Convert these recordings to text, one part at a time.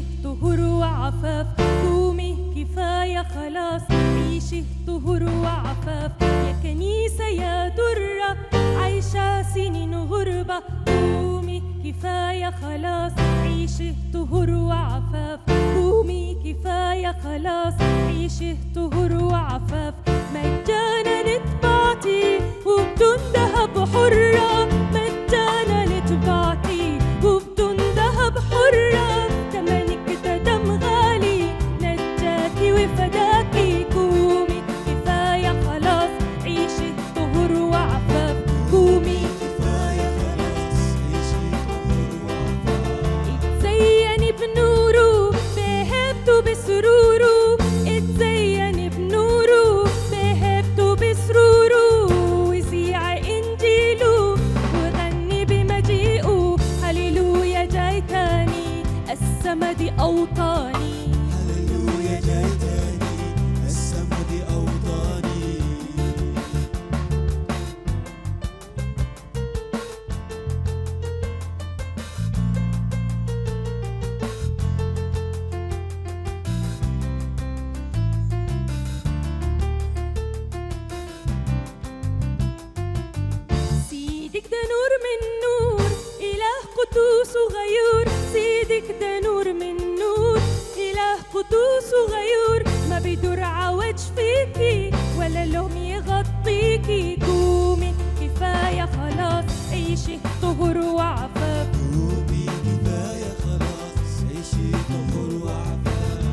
طهور وعفاف قومي كفاية خلاص عيشي طهور وعفاف يا كنيسة يا درة عايشة سنين غربة قومي كفاية خلاص عيشي طهور وعفاف قومي كفاية خلاص عيشي طهور وعفاف مجانا نتبعتي وبدون ذهب حرة مجانا نتبعتي وبدون ذهب حرة تمنك ده دم غالي نجاكي وفداكي قومي كفاية خلاص عيشي طهور وعفاف قومي كفاية خلاص عيشي طهور وعفاف اتزيني بنوره بهبته بسروره اتزيني بنوره بهبته بسروره وزيع انجيله وغني بمجيئه هللويا جاي تاني السما دي اوطاني هللويا جاي تاني السما دي أوطاني سيدك ده نور من نور إله قدوس وغيور سيدك ده نور من نور إله قدوس وغيور ما بيدور عوج فيكي ولا لوم يغطيكي قومي كفاية خلاص عيشي طهور وعفاف قومي كفاية خلاص عيشي طهور وعفاف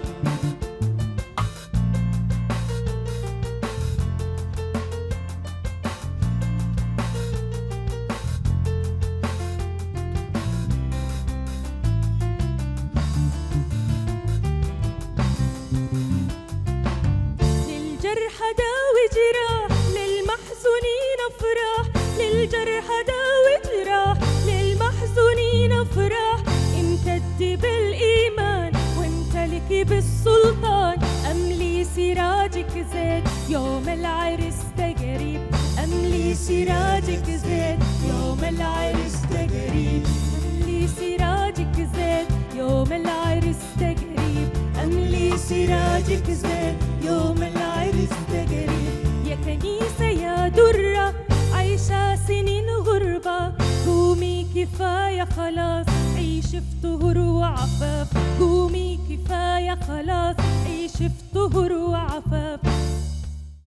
للجرح داوي جراح للمحزونين افراح للجرح داوي جراح للمحزونين افراح امتدي بالايمان وامتلكي بالسلطان املي سراجك زيت يوم العرس تقريب املي سراجك زيت يوم العرس تقريب املي سراجك زيت يوم العرس تقريب املي سراجك زيت يوم العرس تقريب يا كنيسة يا درة عايشة سنين غربة قومي كفاية خلاص عيش في طهور وعفاف قومي كفاية خلاص عيش في طهور